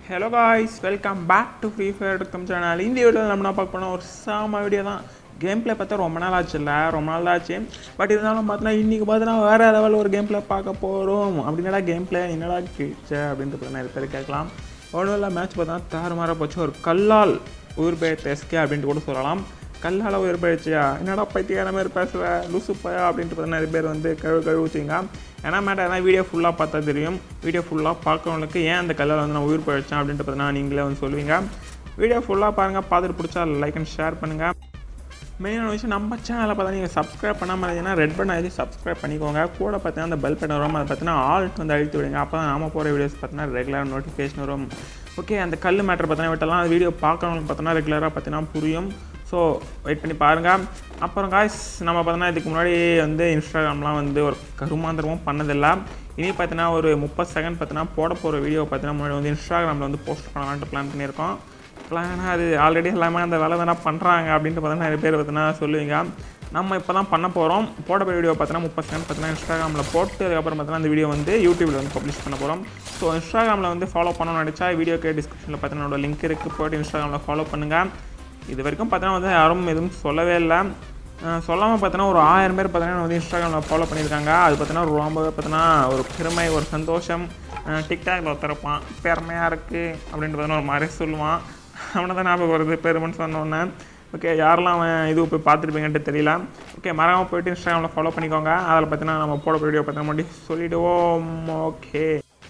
Hello guys welcome back to Free Fire கம் channel இந்த வீடியோவில் நம்ம என்ன பார்க்க போனோம் ஒரு சாம வீடியோ தான் கேம் ப்ளே பார்த்தா ரொம்ப நாள் ஆச்சு இல்லை ரொம்ப நாள் தான் ஆச்சு பட் இருந்தாலும் பார்த்தீங்கன்னா இன்றைக்கி பார்த்தீங்கன்னா வேறு லெவல் ஒரு கேம் ப்ளே பார்க்க போகிறோம் அப்படின்னடா கேம் ப்ளே என்னடா கிழிச்ச அப்படின்ட்டு பார்த்தா நிறைய பேர் கேட்கலாம் ஒன்றும் இல்லை மேட்ச் பார்த்தா தாறுமாறாக போச்சு ஒரு கல்லால் உயிர் பெயர்த்த எஸ்கே அப்படின்ட்டு கூட சொல்லலாம் கல்லால் உயிர் பயிற்சியா என்னடா பைத்தியார மாதிரி பேசுகிற லூசு பையா அப்படின்ட்டு பார்த்தா நிறைய பேர் வந்து கழுவு கழுவுச்சிங்க ஏன்னா மேட்டர் ஏன்னா வீடியோ ஃபுல்லாக பார்த்தா தெரியும் வீடியோ ஃபுல்லாக பார்க்குறவங்களுக்கு ஏன் அந்த கல்லால் வந்து நான் உயிர் பயிற்சேன் அப்படின்ட்டு பார்த்தீங்கன்னா நீங்களே வந்து சொல்லுவீங்க வீடியோ ஃபுல்லாக பாருங்கள் பார்த்துட்டு பிடிச்சா லைக் அண்ட் ஷேர் பண்ணுங்கள் மெயினான விஷயம் நம்ம சேனலில் பார்த்தா நீங்கள் சப்ஸ்கிரைப் பண்ணாமல் இருந்தீங்கன்னா ரெட் பட்டன் எழுதி சப்ஸ்கிரைப் பண்ணிக்கோங்க கூட பார்த்தீங்கன்னா அந்த பெல் பட்டன் வரும் அதை பார்த்தீங்கன்னா ஆல்ட் வந்து அழுத்தி விடுங்க அப்போ தான் நாம போகிற வீடியோஸ் பார்த்தீங்கன்னா ரெகுலர் நோட்டிஃபிகேஷன் வரும் ஓகே அந்த கல் மேட்டர் பார்த்தீங்கன்னா விட்டலாம் வீடியோ பார்க்குறவங்களுக்கு பார்த்தீங்கன்னா ரெகுலராக பார்த்தீங்கன்னா புரியும் ஸோ வெயிட் பண்ணி பாருங்கள் அப்புறம் காய்ஸ் நம்ம பார்த்தோன்னா இதுக்கு முன்னாடி வந்து இன்ஸ்டாகிராம்லாம் வந்து ஒரு கருமாந்திரமும் பண்ணதில்லை இனி பார்த்தீங்கன்னா ஒரு முப்பது செகண்ட் பார்த்தீங்கன்னா போட போகிற வீடியோ பார்த்தீங்கன்னா முன்னாடி வந்து இன்ஸ்டாகிராமில் வந்து போஸ்ட் பண்ணலான்ட்டு பிளான் பண்ணியிருக்கோம் பிளான் அது ஆல்ரெடி எல்லாமே அந்த வேலை தானே பண்ணுறாங்க அப்படின்ட்டு பார்த்தீங்கன்னா நிறைய பேர் பார்த்தீங்கன்னா சொல்லுவீங்க நம்ம இப்போ தான் பண்ண போகிறோம் போட போகிற வீடியோ பார்த்தீங்கன்னா முப்பது செகண்ட் பார்த்தீங்கன்னா இன்ஸ்டாகிராமில் போட்டு அதுக்கப்புறம் பார்த்தீங்கன்னா அந்த வீடியோ வந்து யூடியூப்பில் வந்து பப்ளிஷ் பண்ண போகிறோம் ஸோ இன்ஸ்டாகிராமில் வந்து ஃபாலோ பண்ணணும்னு நினச்சா வீடியோக்கு டிஸ்கிரிப்ஷனில் பார்த்தீங்கன்னா லிங்க் இருக்குது போய்ட்டு இன்ஸ்டாகிராமில் ஃபாலோ பண்ணுங்கள் இது வரைக்கும் பார்த்தீங்கன்னா வந்து யாரும் எதுவும் சொல்லவே இல்லை சொல்லாமல் பார்த்தீங்கன்னா ஒரு ஆயிரம் பேர் பார்த்தீங்கன்னா வந்து இன்ஸ்டாகிராமில் ஃபாலோ பண்ணியிருக்காங்க அது பார்த்தீங்கன்னா ரொம்பவே பார்த்தீங்கன்னா ஒரு பெருமை ஒரு சந்தோஷம் டிக்டாக்ல ஒருத்தரப்பான் பெருமையாக இருக்குது அப்படின்ட்டு பார்த்தீங்கன்னா ஒரு மாதிரி சொல்லுவான் அவனை தான் ஞாபகம் வருது பெருமைன்னு சொன்னோன்னே ஓகே யாரெல்லாம் அவன் இது போய் பார்த்துருப்பீங்கன்ட்டு தெரியல ஓகே மறக்காமல் போயிட்டு இன்ஸ்டாகிராமில் ஃபாலோ பண்ணிக்கோங்க அதில் பார்த்தீங்கன்னா நம்ம போட வீடியோ பார்த்தீங்கன்னா முன்னாடி சொல்லிவிடுவோம் ஓகே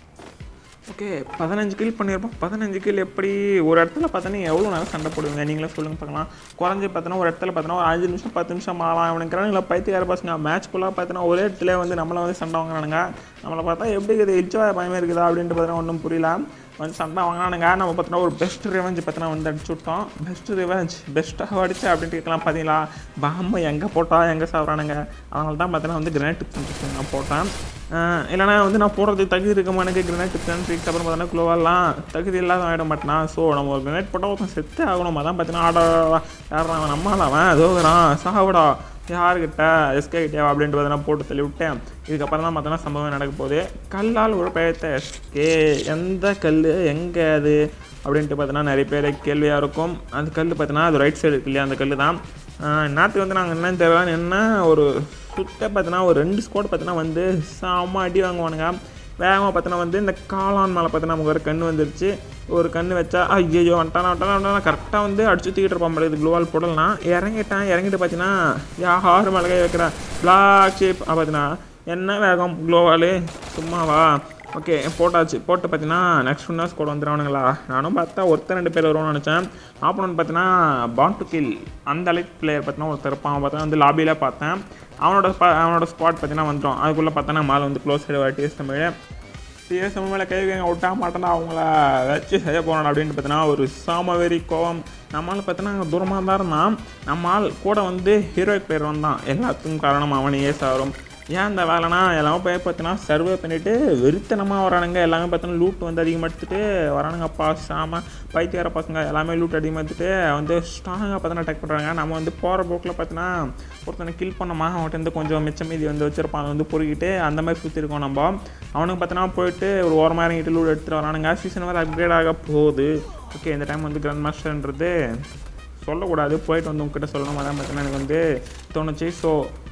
ஓகே பதினஞ்சு கில் பண்ணியிருப்போம் பதினஞ்சு கில் எப்படி ஒரு இடத்துல பார்த்தோன்னா எவ்வளோ நேரம் சண்டை போடுவீங்க நீங்களே சொல்லுங்க பார்க்கலாம் குறைஞ்சி பார்த்தோன்னா ஒரு இடத்துல பார்த்தோன்னா ஒரு அஞ்சு நிமிஷம் பத்து நிமிஷம் ஆகலாம் இவனுக்கிறான் இல்லை பைத்தியார பசங்க மேட்ச் ஃபுல்லாக பார்த்தோன்னா ஒரே இடத்துல வந்து நம்மளை வந்து சண்டை வாங்குறானுங்க நம்மளை பார்த்தா எப்படி இருக்குது இச்சா பயமே இருக்குதா அப்படின்ட்டு பார்த்தோன்னா ஒன்றும் புரியல வந்து சண்டை வாங்கினானுங்க நம்ம பார்த்தோன்னா ஒரு பெஸ்ட் ரிவெஞ்ச் பார்த்தோன்னா வந்து அடிச்சு விட்டோம் பெஸ்ட் ரிவெஞ்ச் பெஸ்ட்டாக அடிச்சு அப்படின்ட்டு இருக்கலாம் பார்த்தீங்களா பாம்பு எங்கே போட்டா எங்கே சாப்பிட்றானுங்க அதனால தான் பார்த்தோன்னா வந்து கிரேனைட் நான் போட்டேன் இல்லைனா வந்து நான் போடுறதுக்கு தகுதி இருக்குமா எனக்கு கிரனேட் டிப்ஸ் ட்ரிக்ஸ் அப்புறம் பார்த்தீங்கன்னா குளோவெல்லாம் தகுதி இல்லாத ஆகிட மாட்டேனா ஸோ நம்ம ஒரு கிரனேட் போட்டால் ஒருத்தன் செத்து ஆகணும் அதான் பார்த்தீங்கன்னா ஆடா யாரா அவன் நம்மளால் அவன் அதோகிறான் சாவிடா யாருக்கிட்ட எஸ்கே கிட்டே அப்படின்ட்டு பார்த்தீங்கன்னா போட்டு தள்ளி விட்டேன் இதுக்கப்புறம் தான் பார்த்தோன்னா சம்பவம் நடக்க போகுது கல்லால் ஒரு பயத்தை எஸ்கே எந்த கல் எங்கே அது அப்படின்ட்டு பார்த்தீங்கன்னா நிறைய பேர் கேள்வியாக இருக்கும் அந்த கல் பார்த்தீங்கன்னா அது ரைட் சைடு இருக்கு இல்லையா அந்த கல் தான் நேற்று வந்து நாங்கள் என்னன்னு தெரியல என்ன ஒரு சுத்த பார்த்தீங்கன்னா ஒரு ரெண்டு ஸ்கோட் பார்த்தீங்கன்னா வந்து செம்ம அடி வாங்குவானுங்க வேகமாக பார்த்தீங்கன்னா வந்து இந்த காளான் மேலே பார்த்தீங்கன்னா நமக்கு ஒரு கண் வந்துருச்சு ஒரு கண் வச்சா ஐயோ வந்துட்டானா வந்துட்டானா வந்துட்டானா கரெக்டாக வந்து அடிச்சு தூக்கிட்டு இருப்பான் முடியாது குளோவால் போடலாம் இறங்கிட்டான் இறங்கிட்டு பார்த்தீங்கன்னா யார் மேலே கை வைக்கிறேன் பிளாக் ஷேப் பார்த்தீங்கன்னா என்ன வேகம் குளோவாலு சும்மாவா ஓகே போட்டாச்சு போட்டு பார்த்தீங்கன்னா நெக்ஸ்ட் ஒன் ஸ்கோட் வந்துடுவானுங்களா நானும் பார்த்தா ஒருத்தர் ரெண்டு பேர் வருவோம்னு நினச்சேன் ஆப்போனன்ட் பார்த்தீங்கன்னா பாண்ட் டு கில் அந்த அளவுக்கு பிளேயர் பார்த்தீங்கன்னா ஒருத்தர் இருப்பான் பார்த்தா வந்து லாபியில் பார்த்தேன் அவனோட ஸ்பா அவனோட ஸ்பாட் பார்த்தீங்கன்னா வந்துடும் அதுக்குள்ளே பார்த்தோன்னா மேலே வந்து close side TS Tamil TS Tamil மேலே கை வைக்க விட்டா மாட்டேன்னா அவங்கள வச்சு செய்ய போகணும் அப்படின்ட்டு பார்த்தீங்கன்னா ஒரு சாமவெறி கோவம் நம்மளால் பார்த்தீங்கன்னா தூரமாக தான் இருந்தான் நம்மால் கூட வந்து ஹீரோயிக் பிளேயர் வந்தான் எல்லாத்துக்கும் காரணம் அவனையே சாரும் ஏன் இந்த வேலைனா எல்லாமே போய் பார்த்தீங்கன்னா சர்வே பண்ணிவிட்டு வெறித்தனமாக வரானுங்க எல்லாமே பார்த்தோன்னா லூட் வந்து அதிகமாக எடுத்துகிட்டு வரானுங்கப்பா சாம பைத்தியார பசங்க எல்லாமே லூட் அதிகமாக எடுத்துகிட்டு வந்து ஸ்ட்ராங்காக பார்த்தோன்னா அட்டாக் பண்ணுறாங்க நம்ம வந்து போகிற போக்கில் பார்த்தீங்கன்னா ஒருத்தனை கில் பண்ணோமா அவன்கிட்ட வந்து கொஞ்சம் மிச்சம் மீதி வந்து வச்சிருப்பான் வந்து பொறுக்கிட்டு அந்த மாதிரி சுற்றிருக்கோம் நம்ம அவனுக்கு பார்த்தோன்னா போயிட்டு ஒரு ஓரமாக இறங்கிட்டு லூட் எடுத்துகிட்டு வரானுங்க சீசன் வேறு அப்கிரேட் ஆக போகுது ஓகே இந்த டைம் வந்து கிராண்ட் மாஸ்டர்ன்றது சொல்லக்கூடாது போயிட்டு வந்து உங்ககிட்ட சொல்லணும் அதான் பார்த்தீங்கன்னா எனக்கு வந்து தோணுச்சு ஸோ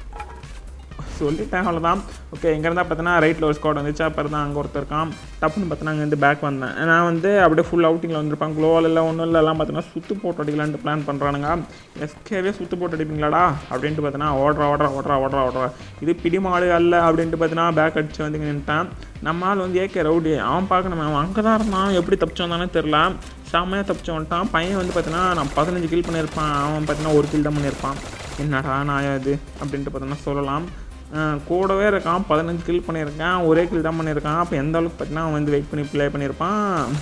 சொல்லிட்டேன் அவ்வளோதான் ஓகே இங்கே இருந்தால் பார்த்தீங்கன்னா ரைட்டில் ஒரு ஸ்குவாட் வந்துச்சு அப்புறம் தான் அங்கே ஒருத்தர் இருக்கான் டப்புன்னு பார்த்தீங்கன்னா அங்கேருந்து பேக் வந்தேன் நான் வந்து அப்படியே ஃபுல் அவுட்டிங்கில் வந்திருப்பான் க்ளோவல் இல்லை ஒன்றும் இல்லை எல்லாம் பார்த்தீங்கன்னா சுற்று போட்டு அடிக்கலான்ட்டு பிளான் பண்ணுறானுங்க எஸ்கேவே சுற்று போட்டு அடிப்பீங்களாடா அப்படின்ட்டு பார்த்தீங்கன்னா ஓடுறா ஓடுறா ஓடுறா ஓடுறா ஓடுறா இது பிடிமாடு அல்ல அப்படின்ட்டு பார்த்தீங்கன்னா பேக் அடிச்சு வந்து நின்ட்டான் நம்ம ஆள் வந்து ஏகே ரவுடி அவன் பார்க்கணும் அவன் அங்கே தான் இருந்தான் எப்படி தப்பிச்சு வந்தானே தெரில செம்மையாக தப்பிச்சு வந்துட்டான் பையன் வந்து பார்த்தீங்கன்னா நான் பதினஞ்சு கில் பண்ணியிருப்பான் அவன் பார்த்தீங்கன்னா ஒரு கில் தான் பண்ணியிருப்பான் என்னடா நான் இது அப்படின்ட்டு பார்த்தீங்கன்னா சொல்லலாம் கூடவே இருக்கான் பதினஞ்சு கில் பண்ணியிருக்கான் ஒரே கில் தான் பண்ணியிருக்கான் அப்போ எந்த அளவுக்கு பார்த்தீங்கன்னா அவன் வந்து வெயிட் பண்ணி ப்ளே பண்ணியிருப்பான்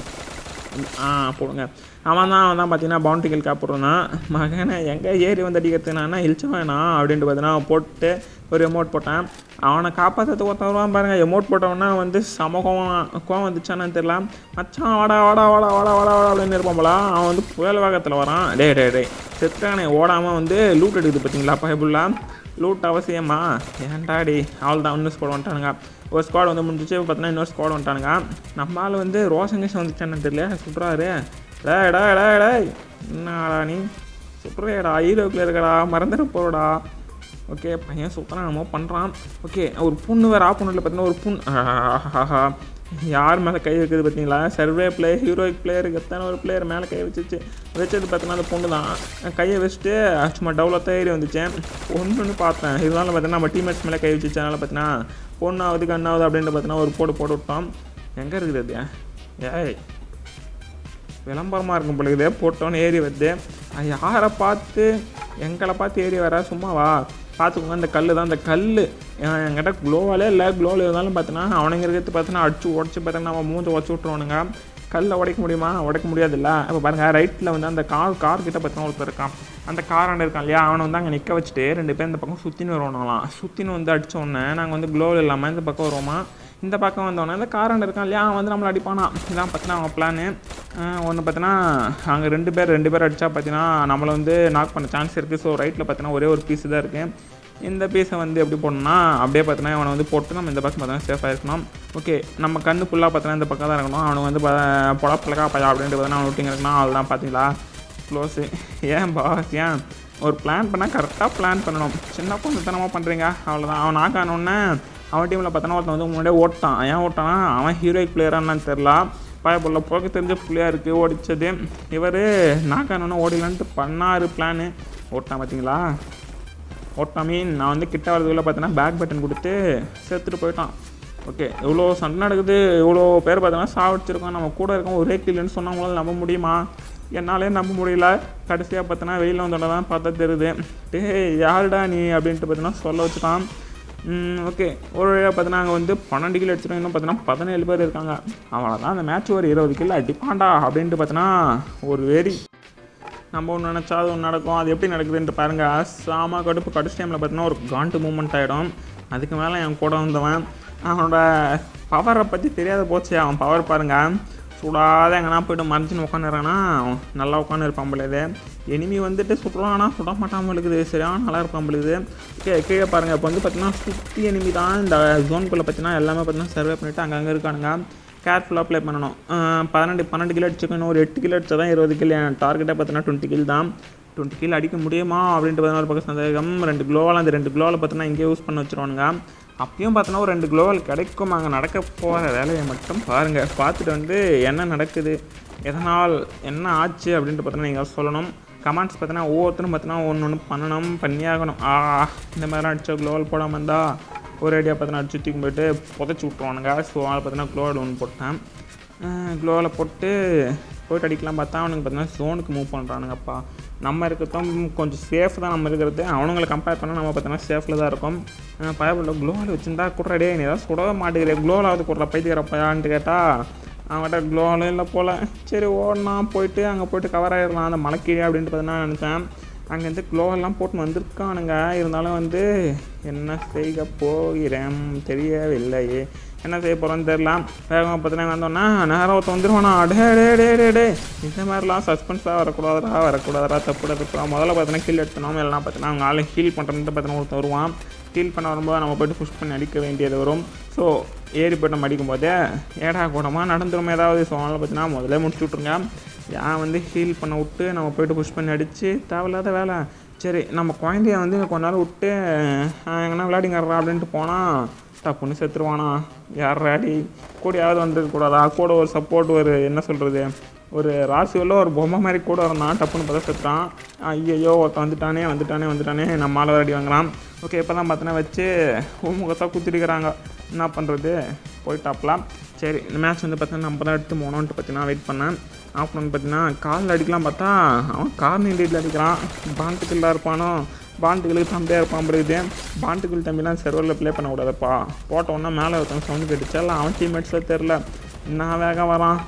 ஆ போடுங்க அவன் தான் அவன் தான் பார்த்தீங்கன்னா பவுண்டி கில் காப்பிட்றான் மகனை எங்கே ஏறி வந்து அடிக்கிறது நான் இழிச்ச வேணாம் அப்படின்ட்டு பார்த்தீங்கன்னா போட்டு ஒரு எமௌண்ட் போட்டேன் அவனை காப்பாற்றுறதுக்கு ஒருத்தன் வருவான் பாருங்க எமௌண்ட் போட்டவனா வந்து சமூகம் கோவம் வந்துச்சான்னு தெரியல மச்சான் வாடா வாடா வாடா வாடா வாடா வாடா அப்படின்னு இருப்பான் போல அவன் வந்து புயல் வேகத்தில் வரான் டே டே டே செத்துறானே ஓடாமல் வந்து லூட் எடுக்குது பார்த்தீங்களா பயபுல்லா லூட் அவசியமா ஏன்டாடி அவள் தான் இன்னும் ஸ்குவாட் வந்துட்டானுங்க ஒரு ஸ்குவாட் வந்து முடிஞ்சிச்சு பார்த்தீங்கன்னா இன்னொரு ஸ்குவாட் வந்துட்டானுங்க நம்ம ஆள் வந்து ரோஷன் கேஷ் வந்துச்சான்னு தெரியல சுட்டுறாரு டே டே டே டே என்னடா நீ சுட்டுறேடா ஹீரோக்கில் இருக்கடா மறந்துட போறடா ஓகே பையன் சுத்தனா என்னமோ பண்ணுறான் ஓகே ஒரு புண்ணு வேறு ஆப்போனண்ட்டில் பார்த்தீங்கன்னா ஒரு புண் ஆஹாஹாஹா. யார் மேலே கை வைக்கிறது பார்த்தீங்களா சர்வே பிளேயர் ஹீரோயிக் பிளேயருக்கு எத்தனை ஒரு பிளேயர் மேலே கை வச்சுச்சு வச்சது பார்த்தீங்கன்னா அந்த பொண்ணு தான் கையை வச்சுட்டு சும்மா டவுலத்தான் ஏறி வந்துச்சேன் பொண்ணுன்னு பார்த்தேன் இருந்தாலும் பார்த்தீங்கன்னா நம்ம டீம்மேட்ஸ் மேலே கை வச்சுச்சு அதனால் பார்த்தீங்கன்னா பொண்ணு ஆகுது கண்ணாவது அப்படின்ட்டு பார்த்தீங்கன்னா ஒரு போட்டு போட்டு விட்டோம் எங்கே இருக்குது அது ஏய் விளம்பரமாக இருக்கும் பொழுது போட்டோன்னு ஏறி வருது அது யாரை பார்த்து எங்களை பார்த்து ஏறி வர சும்மாவா பார்த்துக்கோங்க அந்த கல் தான் அந்த கல் என்கிட்ட க்ளோவாலே இல்லை க்ளோவில் இருந்தாலும் பார்த்தீங்கன்னா அவனுங்க இருக்கிறது பார்த்தீங்கன்னா அடிச்சு உடச்சி பார்த்தீங்கன்னா அவன் மூஞ்ச உடச்சி விட்ருவானுங்க கல்லை உடைக்க முடியுமா உடைக்க முடியாதுல்ல இப்போ பாருங்கள் ரைட்டில் வந்து அந்த கார் கார் கிட்ட பார்த்தீங்கன்னா ஒருத்தர் இருக்கான் அந்த காராண்ட இருக்கான் இல்லையா அவனை வந்து அங்கே நிற்க வச்சுட்டு ரெண்டு பேரும் இந்த பக்கம் சுற்றின்னு வருவானுங்களாம் சுற்றின்னு வந்து அடிச்ச உடனே நாங்கள் வந்து க்ளோவில் இல்லாமல் இந்த பக்கம் வருவோமா இந்த பக்கம் வந்தோடனே இந்த காராண்ட இருக்கான் இல்லையா அவன் வந்து நம்மளை அடிப்பானா இதான் பார்த்தீங்கன்னா அவங்க பிளானு ஒன்று பார்த்தீங்கன்னா அங்கே ரெண்டு பேர் ரெண்டு பேர் அடித்தா பார்த்தீங்கன்னா நம்மளை வந்து நாக் பண்ண சான்ஸ் இருக்குது ஸோ ரைட்டில் பார்த்தீங்கன்னா ஒரே ஒரு பீஸ் தான் இருக்குது இந்த பீஸை வந்து எப்படி போடணும்னா அப்படியே பார்த்தீங்கன்னா அவனை வந்து போட்டு நம்ம இந்த பக்கம் பார்த்தீங்கன்னா சேஃபாக இருக்கணும் ஓகே நம்ம கண்ணு ஃபுல்லாக பார்த்தீங்கன்னா இந்த பக்கம் தான் இருக்கணும் அவனுக்கு வந்து ப- பொடா பிளக்கா பையா அப்படின்ட்டு பார்த்தீங்கன்னா அவன் விட்டிங்க இருக்கணும் அவள் தான் பார்த்தீங்களா க்ளோஸு ஏன் பாஸ் ஏன் ஒரு பிளான் பண்ணால் கரெக்டாக பிளான் பண்ணணும் சின்ன பொண்ணுத்தனமாக பண்ணுறீங்க அவ்வளோதான் அவன் நாக் ஆனோடனே அவன் டீமில் பார்த்தோன்னா ஒருத்தன் வந்து முன்னாடியே ஓட்டான் ஏன் ஓட்டானா அவன் ஹீரோயிக் பிளேயரான்னு தெரில பயப்புள்ள போக தெரிஞ்ச பிள்ளையாக இருக்குது ஓடிச்சது இவர் நாக் ஆனோடனே ஓடிலான்ட்டு பண்ணாரு பிளானு ஓட்டான் பார்த்தீங்களா ஓட்டான் மீன் நான் வந்து கிட்ட வரதுக்குள்ள பார்த்தீங்கன்னா பேக் பட்டன் கொடுத்து சேர்த்துட்டு போயிட்டான் ஓகே இவ்வளோ சண்டை நடக்குது இவ்வளோ பேர் பார்த்தீங்கன்னா சாவடிச்சிருக்கோம் நம்ம கூட இருக்கோம் ஒரே கில்லுன்னு சொன்னவங்களால நம்ப முடியுமா என்னாலே நம்ப முடியல கடைசியாக பார்த்தோன்னா வெயிலில் வந்தோட தான் பார்த்தா தெரியுது டேய் யாருடா நீ அப்படின்ட்டு பார்த்தீங்கன்னா சொல்ல வச்சுட்டான் ஓகே ஒரு வழியாக பார்த்தீங்கன்னா அங்கே வந்து பன்னெண்டு கிலோ அடிச்சிடும் இன்னும் பார்த்தீங்கன்னா பதினேழு பேர் இருக்காங்க அவ்வளோதான் அந்த மேட்ச் ஒரு இருபது கிலோ அடிப்பான்டா அப்படின்ட்டு பார்த்தீங்கன்னா ஒரு வெறி நம்ம ஒன்று நினச்சா அது ஒன்று நடக்கும் அது எப்படி நடக்குதுன்ட்டு பாருங்க சாமா கடுப்பு கடைசி டைமில் பார்த்தீங்கன்னா ஒரு காண்டு மூமெண்ட் ஆகிடும் அதுக்கு மேலே என் கூட வந்தவன் அவனோட பவரை பற்றி தெரியாத போச்சு அவன் பவர் பாருங்க சுடாத எங்கன்னா போயிட்டு மறைஞ்சின்னு உட்காந்துறானா நல்லா உட்காந்து இருப்பான் பொழுது எனிமி வந்துட்டு சுடுறானா சுட மாட்டாமல் இருக்குது சரியான நல்லா இருப்பான் பொழுது கீழே கீழே பாருங்கள் இப்போ வந்து பார்த்தீங்கன்னா சுற்றி எனிமி தான் இந்த ஜோனுக்குள்ளே பார்த்தீங்கன்னா எல்லாமே பார்த்தீங்கன்னா சர்வே பண்ணிவிட்டு அங்கங்கே இருக்கானுங்க கேர்ஃபுல்லாக ப்ளே பண்ணணும் அஹ் பன்னெண்டு பன்னெண்டு கிலோ அடிச்சுக்கணும் ஒரு எட்டு கிலோ அடிச்சா தான் இருபது கிலோ என் டார்கெட்டை பார்த்தீங்கன்னா டுவெண்ட்டி கில் தான் டுவெண்ட்டி கில் அடிக்க முடியுமா அப்படின்ட்டு பதினாறு பக்கம் சந்தேகம் ரெண்டு க்ளோவால் அந்த ரெண்டு க்ளோவில் பார்த்தீங்கன்னா இங்கே யூஸ் பண்ண வச்சுருவானுங்க அப்பயும் பார்த்தோன்னா ஒரு ரெண்டு க்ளோவல் கிடைக்கும் அங்கே நடக்க போகிற வேலையை மட்டும் பாருங்கள் பார்த்துட்டு வந்து என்ன நடக்குது எதனால் என்ன ஆச்சு அப்படின்ட்டு பார்த்தீங்கன்னா நீங்கள் சொல்லணும் கமெண்ட்ஸ் பார்த்தீங்கன்னா ஒவ்வொருத்தரும் பார்த்தீங்கன்னா ஒன்று ஒன்று பண்ணணும் பண்ணியாகணும் ஆ இந்த மாதிரிலாம் அடிச்ச க்ளோவல் போடாமல் இருந்தால் ஒரு ஐடியா பார்த்தீங்கன்னா அடிச்சு தூக்கி போயிட்டு புதைச்சி விட்ருவானுங்க ஸோ அதில் பார்த்தீங்கன்னா க்ளோவல் ஒன்று போட்டேன் க்ளோவில் போட்டு போயிட்டு அடிக்கலாம் பார்த்தா அவனுக்கு பார்த்தீங்கன்னா ஜோனுக்கு மூவ் பண்ணுறானுங்கப்பா நம்ம இருக்கிறதும் கொஞ்சம் சேஃப் தான் நம்ம இருக்கிறது அவனுங்களை கம்பேர் பண்ணால் நம்ம பார்த்தீங்கன்னா சேஃபில் தான் இருக்கும் பயப்பட க்ளோவில் வச்சுருந்தா குட்றடே நீ ஏதாவது சுடவே மாட்டேங்கிறே க்ளோவில் குடுற பைத்தியக்கிறப்பையான்ட்டு கேட்டால் அவன்கிட்ட க்ளோவில் இல்லை போல் சரி ஓடனா போயிட்டு அங்கே போயிட்டு கவர் ஆகிடலாம் அந்த மலைக்கீழே அப்படின்ட்டு பார்த்தீங்கன்னா நினச்சேன் அங்கேருந்து க்ளோவெல்லாம் போட்டு வந்திருக்கானுங்க இருந்தாலும் வந்து என்ன செய்ய போகிறேன் தெரியவில்லையே என்ன செய்ய போகிறோன்னு தெரில வேகமாக பார்த்தீங்கன்னா வந்தோன்னா நேரம் ஒருத்தன் வந்துருவானா டே டே டே டே டே இந்த மாதிரிலாம் சஸ்பென்ஸாக வரக்கூடாதுடா வரக்கூடாதுடா தப்புடா தப்புடா முதல்ல பார்த்தீங்கன்னா கீழ் எடுத்தனோம் எல்லாம் பார்த்தீங்கன்னா அவங்க ஆளை ஹீல் பண்ணுறதுட்டு பார்த்தீங்கன்னா ஒருத்தன் வருவான் ஹீல் பண்ண வரும்போது நம்ம போய்ட்டு புஷ் பண்ணி அடிக்க வேண்டியது வரும் ஸோ ஏறி போய்ட்டு நம்ம அடிக்கும் போதே ஏடா கூடமா நடந்துரும் ஏதாவது ஸோ அதனால் பார்த்தீங்கன்னா முதல்ல முடிச்சு விட்ருங்க ஏன் வந்து ஹீல் பண்ண விட்டு நம்ம போயிட்டு புஷ் பண்ணி அடித்து தேவையில்லாத வேலை சரி நம்ம குழந்தைய வந்து கொஞ்ச நேரம் விட்டு "ஆஹ், எங்கன்னா விளையாடிங்கறா அப்படின்ட்டு போனால் டப்புன்னு செத்துருவானா யாராடி கூடயாவது வந்துருக்கக்கூடாதா கூட ஒரு சப்போர்ட் ஒரு என்ன சொல்கிறது ஒரு ராசியில் ஒரு பொம்மை மாதிரி கூட இருந்தான் டப்புன்னு பார்த்தா செத்துறான் ஐயையோ ஒருத்தன் வந்துட்டானே வந்துட்டானே வந்துட்டானே நம்ம ஆளை அடி வாங்குறான் ஓகே இப்போ தான் பார்த்தோன்னா வச்சு முகத்தாக குத்திருக்கிறாங்க என்ன பண்ணுறது போயிட்டாப்லாம் சரி இந்த மேட்ச் வந்து பார்த்தீங்கன்னா நம்ம தான் எடுத்து போனோன்ட்டு பார்த்தீங்கன்னா வெயிட் பண்ணேன் அப்புறம் வந்து பார்த்தீங்கன்னா காலில் அடிக்கலாம் பார்த்தா அவன் கார் நீண்டில் அடிக்கிறான் பாண்டுக்குள்ளே இருப்பானோ பாண்டுகளுக்கு தம்பியாக இருப்பான் பிறகு பாண்டுக்குள் தம்பிலாம் செர்வரில் ப்ளே பண்ணக்கூடாதுப்பா போட்ட உடனே மேலே ஒருத்தவங்க சவுண்டு கேட்டுச்சா இல்லை அவன் டீம்மேட்ஸில் தெரில என்ன வேகம் வரான்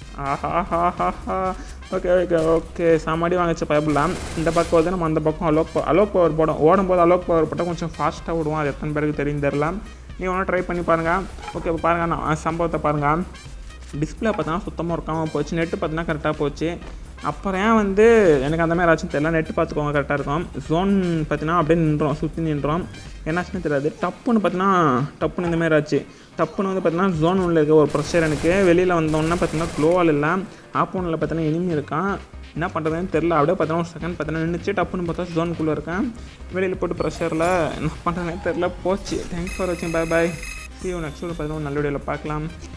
ஆஹாஹாஹாஹா ஓகே ஓகே ஓகே சாமாடி வாங்கிச்ச பயப்படலாம் இந்த பக்கம் வந்து நம்ம அந்த பக்கம் அலோக் பவர் அலோக் பவர் போடும் ஓடும்போது அலோக் பவர் போட்டால் கொஞ்சம் ஃபாஸ்ட்டாக விடுவோம் அது எத்தனை பேருக்கு தெரியும் தெரில நீ ஒன்றும் ட்ரை பண்ணி பாருங்கள் ஓகே இப்போ பாருங்கள் நான் சம்பவத்தை பாருங்கள் டிஸ்பிளே பார்த்தா சுத்தமாக இருக்காமல் போச்சு நெட்டு பார்த்தீங்கன்னா கரெக்டாக போச்சு அப்புறம் ஏன் வந்து எனக்கு அந்த மாதிரி ஆச்சுன்னு தெரியல நெட்டு பார்த்துக்கோங்க கரெக்டாக இருக்கும் ஜோன் பார்த்தீங்கன்னா அப்படியே நின்றோம் சுற்றி நின்றோம் என்னாச்சுன்னு தெரியாது டப்புன்னு பார்த்தீங்கன்னா டப்புன்னு இந்த மாதிரி ஆச்சு டப்புன்னு வந்து பார்த்தீங்கன்னா ஜோன் உள்ள இருக்க ஒரு ப்ரெஷர் எனக்கு வெளியில் வந்தோன்னே பார்த்தீங்கன்னா க்ளோவால் இல்லை ஆப்போனில் பார்த்தீங்கன்னா இனிமே இருக்கான் என்ன பண்ணுறதுன்னு தெரில அப்படியே பார்த்தீங்கன்னா ஒரு செகண்ட் பார்த்தீங்கன்னா நின்றுச்சு டப்புன்னு பார்த்தா ஜோனுக்குள்ளே இருக்கேன் வெளியில் போட்டு ப்ரெஷரில் என்ன பண்ணுறதுனே தெரில போச்சு தேங்க்ஸ் ஃபார் வாட்சிங் பை பாய் சி நெக்ஸ்ட் பார்த்தீங்கன்னா ஒரு நல்ல வீடியோவில் பார்க்கலாம்